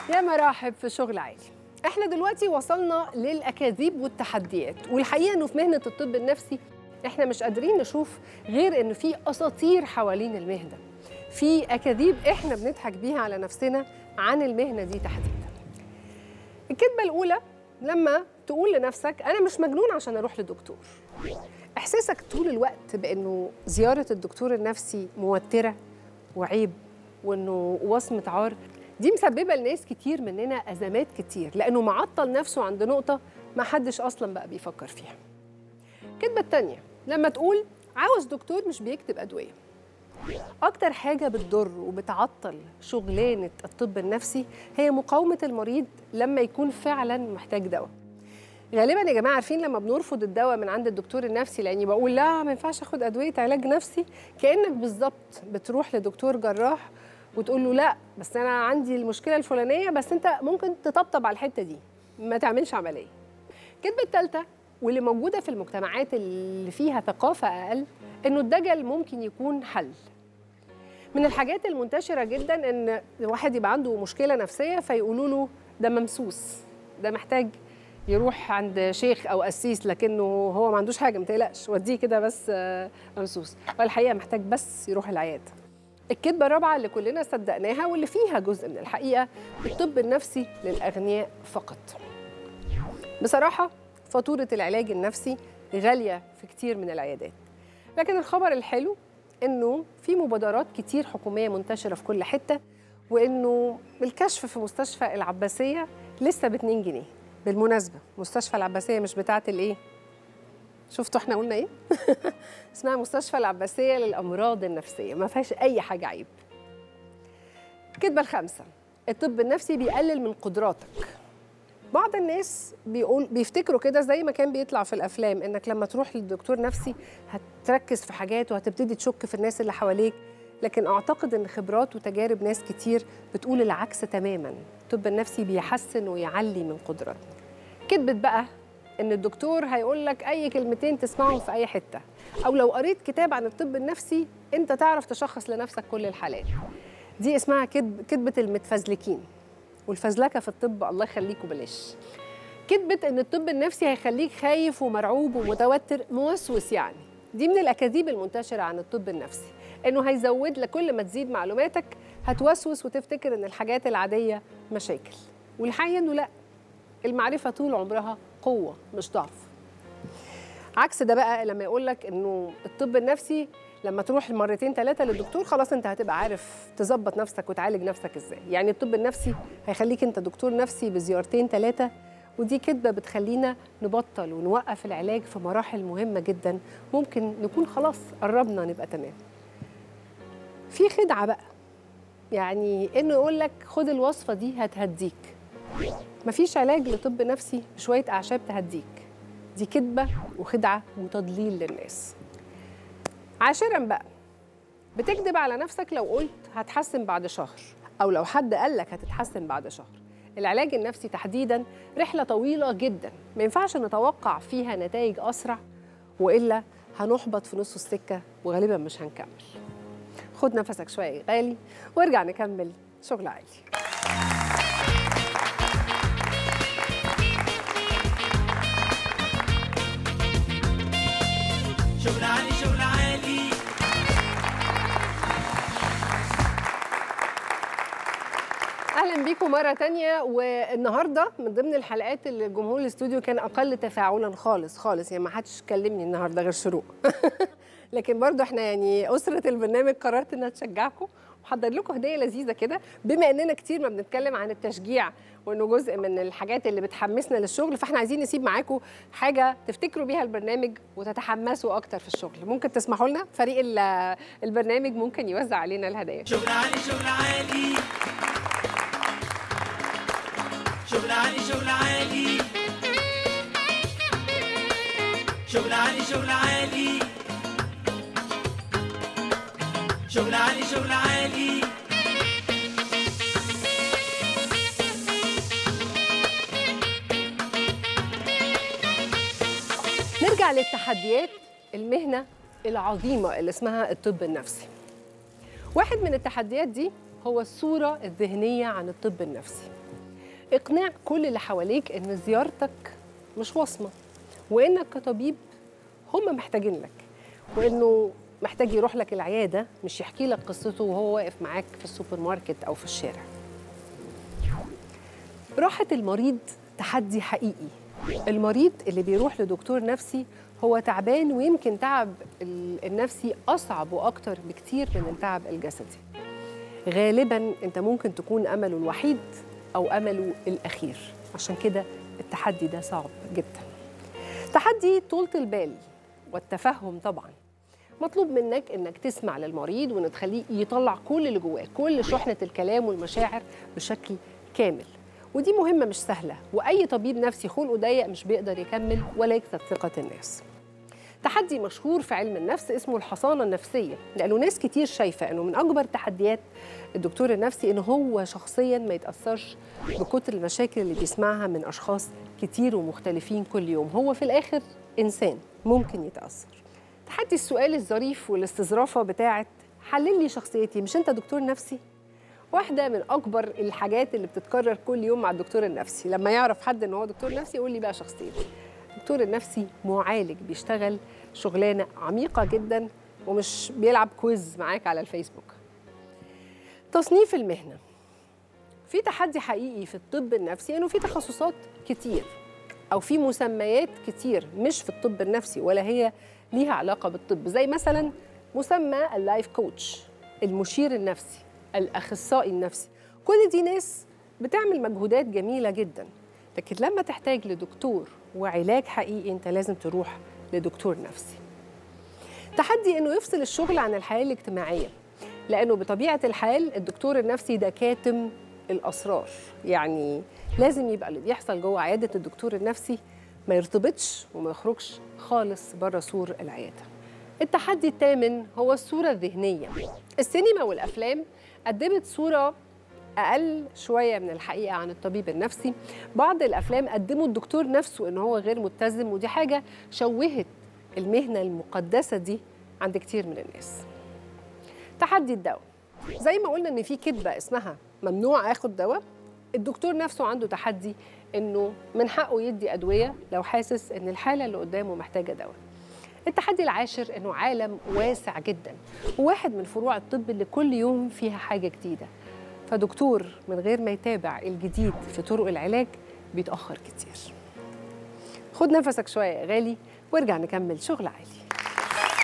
يا مرحب في شغل عالي احنا دلوقتي وصلنا للاكاذيب والتحديات والحقيقه انه في مهنه الطب النفسي احنا مش قادرين نشوف غير ان في اساطير حوالين المهنه في اكاذيب احنا بنضحك بيها على نفسنا عن المهنه دي تحديدا الكذبه الاولى لما تقول لنفسك انا مش مجنون عشان اروح لدكتور احساسك طول الوقت بانه زياره الدكتور النفسي موتره وعيب وانه وصمه عار دي مسببه لناس كتير مننا ازمات كتير لانه معطل نفسه عند نقطه ما حدش اصلا بقى بيفكر فيها الكذبه التانية لما تقول عاوز دكتور مش بيكتب ادويه اكتر حاجه بتضر وبتعطل شغلانه الطب النفسي هي مقاومه المريض لما يكون فعلا محتاج دواء غالبا يا جماعه عارفين لما بنرفض الدواء من عند الدكتور النفسي لاني بقول لا ما ينفعش اخد ادويه علاج نفسي كانك بالظبط بتروح لدكتور جراح وتقول له لا بس انا عندي المشكله الفلانيه بس انت ممكن تطبطب على الحته دي ما تعملش عمليه الكذبه الثالثه واللي موجوده في المجتمعات اللي فيها ثقافه اقل انه الدجل ممكن يكون حل من الحاجات المنتشره جدا ان واحد يبقى عنده مشكله نفسيه فيقولوا له ده ممسوس ده محتاج يروح عند شيخ او قسيس لكنه هو ما عندوش حاجه ما تقلقش وديه كده بس ممسوس والحقيقه محتاج بس يروح العياده الكذبه الرابعه اللي كلنا صدقناها واللي فيها جزء من الحقيقه الطب النفسي للاغنياء فقط بصراحه فاتوره العلاج النفسي غاليه في كتير من العيادات لكن الخبر الحلو انه في مبادرات كتير حكوميه منتشره في كل حته وانه الكشف في مستشفى العباسيه لسه ب 2 جنيه بالمناسبه مستشفى العباسيه مش بتاعه الايه شفتوا احنا قلنا ايه اسمها مستشفى العباسيه للامراض النفسيه ما فيهاش اي حاجه عيب الكذبه الخامسه الطب النفسي بيقلل من قدراتك بعض الناس بيقول بيفتكروا كده زي ما كان بيطلع في الافلام انك لما تروح للدكتور نفسي هتركز في حاجات وهتبتدي تشك في الناس اللي حواليك لكن اعتقد ان خبرات وتجارب ناس كتير بتقول العكس تماما الطب النفسي بيحسن ويعلي من قدراتنا كذبت بقى ان الدكتور هيقول لك اي كلمتين تسمعهم في اي حته او لو قريت كتاب عن الطب النفسي انت تعرف تشخص لنفسك كل الحالات دي اسمها كذب كذبه المتفزلكين والفزلكه في الطب الله يخليكوا بلاش كذبه ان الطب النفسي هيخليك خايف ومرعوب ومتوتر موسوس يعني دي من الاكاذيب المنتشره عن الطب النفسي انه هيزود لك كل ما تزيد معلوماتك هتوسوس وتفتكر ان الحاجات العاديه مشاكل والحقيقه انه لا المعرفه طول عمرها قوه مش ضعف عكس ده بقى لما يقول لك انه الطب النفسي لما تروح مرتين ثلاثه للدكتور خلاص انت هتبقى عارف تظبط نفسك وتعالج نفسك ازاي يعني الطب النفسي هيخليك انت دكتور نفسي بزيارتين ثلاثه ودي كدبه بتخلينا نبطل ونوقف العلاج في مراحل مهمه جدا ممكن نكون خلاص قربنا نبقى تمام في خدعه بقى يعني انه يقول لك خد الوصفه دي هتهديك مفيش علاج لطب نفسي بشويه اعشاب تهديك دي كدبه وخدعه وتضليل للناس عاشرا بقى بتكذب على نفسك لو قلت هتحسن بعد شهر او لو حد قال لك هتتحسن بعد شهر العلاج النفسي تحديدا رحله طويله جدا ما ينفعش نتوقع فيها نتائج اسرع والا هنحبط في نص السكه وغالبا مش هنكمل خد نفسك شويه يا غالي وارجع نكمل شغل عالي شغل عالي شغل عالي اهلا بيكم مره تانية والنهارده من ضمن الحلقات اللي جمهور الاستوديو كان اقل تفاعلا خالص خالص يعني ما حدش كلمني النهارده غير شروق لكن برضو احنا يعني اسره البرنامج قررت انها تشجعكم وحضر لكم هديه لذيذه كده بما اننا كتير ما بنتكلم عن التشجيع وانه جزء من الحاجات اللي بتحمسنا للشغل فاحنا عايزين نسيب معاكم حاجه تفتكروا بيها البرنامج وتتحمسوا اكتر في الشغل ممكن تسمحوا لنا فريق ال- البرنامج ممكن يوزع علينا الهدايا شغل عالي شغل عالي شغل عالي شغل عالي شغل عالي شغل عالي شغل عالي شغل عالي نرجع للتحديات المهنة العظيمة اللي اسمها الطب النفسي واحد من التحديات دي هو الصورة الذهنية عن الطب النفسي اقناع كل اللي حواليك ان زيارتك مش وصمه وانك كطبيب هم محتاجين لك وانه محتاج يروح لك العياده مش يحكي لك قصته وهو واقف معاك في السوبر ماركت او في الشارع راحه المريض تحدي حقيقي المريض اللي بيروح لدكتور نفسي هو تعبان ويمكن تعب ال- النفسي اصعب واكتر بكتير من التعب الجسدي غالبا انت ممكن تكون امله الوحيد او امله الاخير عشان كده التحدي ده صعب جدا تحدي طولة البال والتفهم طبعا مطلوب منك انك تسمع للمريض وان تخليه يطلع كل اللي جواه كل شحنة الكلام والمشاعر بشكل كامل ودي مهمة مش سهلة وأي طبيب نفسي خلقه ضيق مش بيقدر يكمل ولا يكسب ثقة الناس تحدي مشهور في علم النفس اسمه الحصانة النفسية لأنه ناس كتير شايفة أنه من أكبر تحديات الدكتور النفسي أنه هو شخصيا ما يتأثرش بكتر المشاكل اللي بيسمعها من أشخاص كتير ومختلفين كل يوم هو في الآخر إنسان ممكن يتأثر تحدي السؤال الظريف والاستظرافة بتاعت حلل لي شخصيتي مش أنت دكتور نفسي؟ واحدة من أكبر الحاجات اللي بتتكرر كل يوم مع الدكتور النفسي لما يعرف حد إن هو دكتور نفسي يقول لي بقى شخصيتي الدكتور النفسي معالج بيشتغل شغلانة عميقة جدا ومش بيلعب كويز معاك على الفيسبوك تصنيف المهنة في تحدي حقيقي في الطب النفسي انه في تخصصات كتير او في مسميات كتير مش في الطب النفسي ولا هي ليها علاقه بالطب زي مثلا مسمى اللايف كوتش المشير النفسي الاخصائي النفسي كل دي ناس بتعمل مجهودات جميله جدا لكن لما تحتاج لدكتور وعلاج حقيقي انت لازم تروح لدكتور نفسي تحدي انه يفصل الشغل عن الحياه الاجتماعيه لانه بطبيعه الحال الدكتور النفسي ده كاتم الاسرار يعني لازم يبقى اللي بيحصل جوه عياده الدكتور النفسي ما يرتبطش وما يخرجش خالص بره سور العياده التحدي الثامن هو الصوره الذهنيه السينما والافلام قدمت صوره اقل شويه من الحقيقه عن الطبيب النفسي بعض الافلام قدموا الدكتور نفسه ان هو غير متزن ودي حاجه شوهت المهنه المقدسه دي عند كتير من الناس تحدي الدواء زي ما قلنا ان في كذبه اسمها ممنوع اخد دواء الدكتور نفسه عنده تحدي انه من حقه يدي ادويه لو حاسس ان الحاله اللي قدامه محتاجه دواء التحدي العاشر انه عالم واسع جدا وواحد من فروع الطب اللي كل يوم فيها حاجه جديده فدكتور من غير ما يتابع الجديد في طرق العلاج بيتاخر كتير خد نفسك شويه يا غالي وارجع نكمل شغل عالي